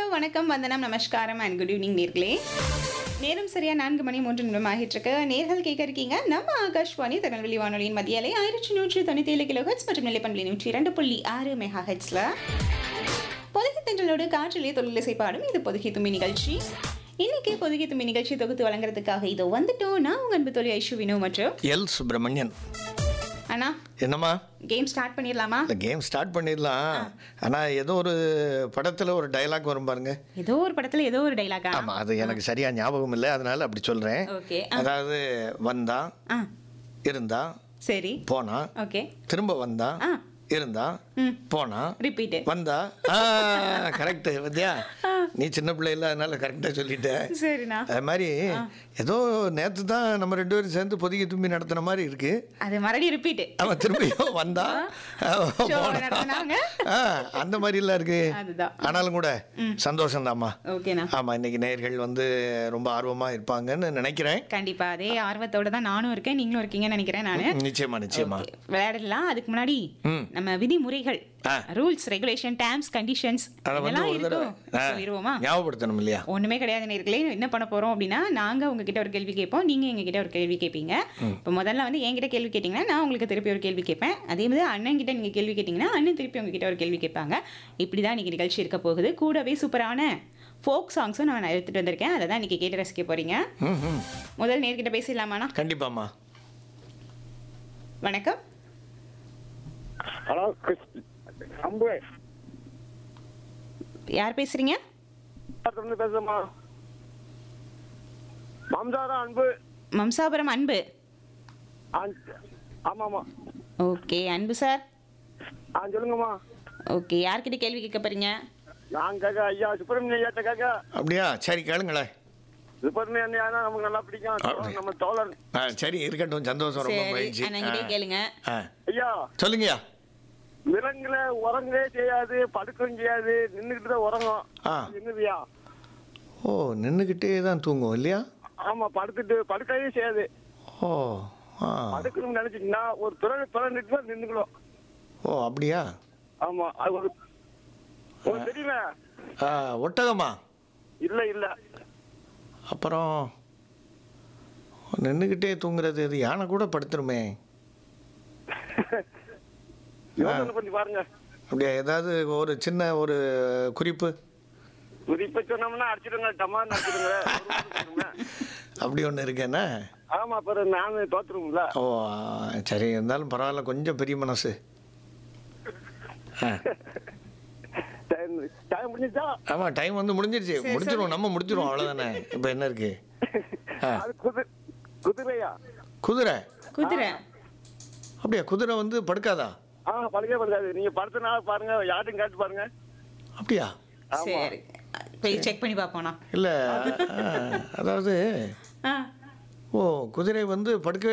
வணக்கம் வந்தனம் நமஸ்காரம் அண்ட் குட் ஈவினிங் நேர்களே நேரம் சரியா நான்கு மணி மூன்று நிமிடம் ஆகிட்டு இருக்கு நேர்கள் கேட்க இருக்கீங்க நம்ம ஆகாஷ்வாணி திருநெல்வேலி வானொலியின் மத்தியாலை ஆயிரத்தி நூற்றி தொண்ணூத்தி ஏழு கிலோ ஹெட்ஸ் மற்றும் நிலைப்பண்பலி நூற்றி இரண்டு புள்ளி ஆறு மெகா ஹெட்ஸ்ல பொதுகை தென்றலோடு காற்றிலே தொழிலிசை பாடும் இது பொதுகை தும்பி நிகழ்ச்சி இன்னைக்கு பொதுகை தும்பி நிகழ்ச்சி தொகுத்து வழங்குறதுக்காக இதோ வந்துட்டோம் நான் உங்க அன்பு தொழில் ஐஷு வினோ மற்றும் எல் சுப்பிரமணியன் அண்ணா என்னம்மா கேம் ஸ்டார்ட் பண்ணிடலாமா இந்த கேம் ஸ்டார்ட் பண்ணிடலாம் ஆனால் ஏதோ ஒரு படத்தில் ஒரு டைலாக் வரும் பாருங்க ஏதோ ஒரு படத்துல ஏதோ ஒரு டைலாகா ஆமாம் அது எனக்கு சரியா ஞாபகம் இல்லை அதனால அப்படி சொல்கிறேன் ஓகே அதாவது வந்தா ஆ இருந்தா சரி போனா ஓகே திரும்ப வந்தா ஆ இருந்தா ம் போனா ரிப்பீட்டு வந்தா ஆ கரெக்டு பத்தியா நீ சின்ன பிள்ளை இல்லை அதனால கரெக்டாக சொல்லிட்ட சரிண்ணா அது மாதிரி ஏதோ நேற்று தான் நம்ம ரெண்டு பேரும் சேர்ந்து பொதுக்கி தும்பி நடத்தின மாதிரி இருக்கு அது மறுபடியும் ரிப்பீட்டு அவன் திரும்பியும் வந்தா Show போனா. நடத்துனாங்க. ஆ, அந்த மாதிரிலாம் இருக்கு அதுதான் ஆனாலும் கூட சந்தோஷம் தாம்மா ஓகேண்ணா ஆமா இன்னைக்கு நேயர்கள் வந்து ரொம்ப ஆர்வமா இருப்பாங்கன்னு நினைக்கிறேன் கண்டிப்பா அதே ஆர்வத்தோட தான் நானும் இருக்கேன் நீங்களும் இருக்கீங்கன்னு நினைக்கிறேன் நானு நிச்சயமா நிச்சயமா Okay, விளையாடலாம் அதுக்கு முன்னாடி ம். நம்ம விதிமுறைகள் ஆ. ரூல்ஸ் ரெகுலேஷன் டேர்ம்ஸ் கண்டிஷன்ஸ் அதை வந்து இதெல்லாம் ஒரு தடவை இருக்கும் ஆ, சொல்லிடுவோமா ஞாபகப்படுத்தணும் இல்லையா ஒண்ணுமே கிடையாது நேர்களே என்ன பண்ண போறோம் அப்படின்னா நாங்க உங்ககிட்ட ஒரு கேள்வி கேட்போம் நீங்க எங்ககிட்ட ஒரு கேள்வி கேட்பீங்க இப்போ முதல்ல வந்து என்கிட்ட கேள்வி கேட்டீங்கன்னா நான் உங்களுக்கு திருப்பி ஒரு கேள்வி கேட்பேன் அதே மாதிரி அண்ணன் கிட்ட நீங்க கேள்வி கேட்டீங்கன்னா அண்ணன் திருப்பி உங்ககிட்ட ஒரு கேள்வி கேட்பாங்க இப்படிதான் இன்னைக்கு நிகழ்ச்சி இருக்க போகுது கூடவே சூப்பரான ஃபோக் சாங்ஸும் நான் எடுத்துட்டு வந்திருக்கேன் அதை தான் இன்னைக்கு கேட்டு ரசிக்க போறீங்க ம் ம் முதல் நேர்கிட்ட பேசிடலாமாண்ணா கண்டிப்பாம்மா வணக்கம் ஹலோ கிறிஸ் அம்பு யார் பேசுறீங்க இருந்து பேசுமா மாம்சாரா அன்பு மம்சாபுரம் அன்பு ஆ ஆமாம் ஆமாம் ஓகே அன்பு சார் ஆ சொல்லுங்கம்மா ஓகே யார்கிட்ட கேள்வி கேட்க போறீங்க நான் கேட்க ஐயா சுப்பிரமணிய ஐயாட்ட கேட்க அப்படியா சரி கேளுங்களேன் சுப்பிரமணிய ஐயா நமக்கு நல்லா பிடிக்கும் அப்படி. நம்ம தோழர் ஆ சரி இருக்கட்டும் சந்தோஷம் ரொம்ப சரி மகிழ்ச்சி அண்ணங்கிட்டே ஆ. கேளுங்க ஆ ஐயா சொல்லுங்கய்யா விலங்குல உறங்கவே செய்யாது படுக்கவும் செய்யாது நின்றுக்கிட்டு தான் உறங்கும் ஆ. என்னதுயா ஓ நின்றுக்கிட்டே தான் தூங்கும் இல்லையா ஆமா படுத்துட்டு படுக்கவே செய்யாது ஓ ஆ படுக்கணும்னு நினைச்சிட்டீங்கன்னா ஒரு துறை துறந்துட்டு தான் நின்றுக்கணும் ஓ அப்படியா ஆமா அது ஒரு உங்களுக்கு தெரியுமே ஆ, ஒட்டகமா இல்ல இல்ல அப்புறம் நின்றுக்கிட்டே தூங்குறது இது யானை கூட படுத்துருமே யோசனை பண்ணி பாருங்க அப்படியா ஏதாவது ஒரு சின்ன ஒரு குறிப்பு குறிப்பா சொன்னோம்னா அடிச்சிடுங்க டமான்னு அடிச்சிடுங்க அப்படி ஒன்று இருக்கேன்னா ஆமா அப்புறம் நான் தோத்துருவோம்ல ஓ ஆ, சரி இருந்தாலும் பரவாயில்ல கொஞ்சம் பெரிய மனசு ஆ டைம் டைம் முடிஞ்சுச்சா ஆமாம் டைம் வந்து முடிஞ்சிருச்சு சரி, முடிச்சிருவோம் நம்ம முடிச்சிருவோம் அவ்வளோதானே இப்போ என்ன இருக்கு ஆ. அது குதிரை குதிரையா குதிரை குதிரை அப்படியா குதிரை வந்து படுக்காதா ஆ படுக்கவே படுக்காது நீங்க படுத்த நாள் பாருங்க யார்ட்டும் கேட்டு பாருங்க அப்படியா ஆமா. சரி போய் செக் பண்ணி பார்ப்போம்ண்ணா இல்லை அதாவது ஆ ஓ குதிரை வந்து படுக்கவே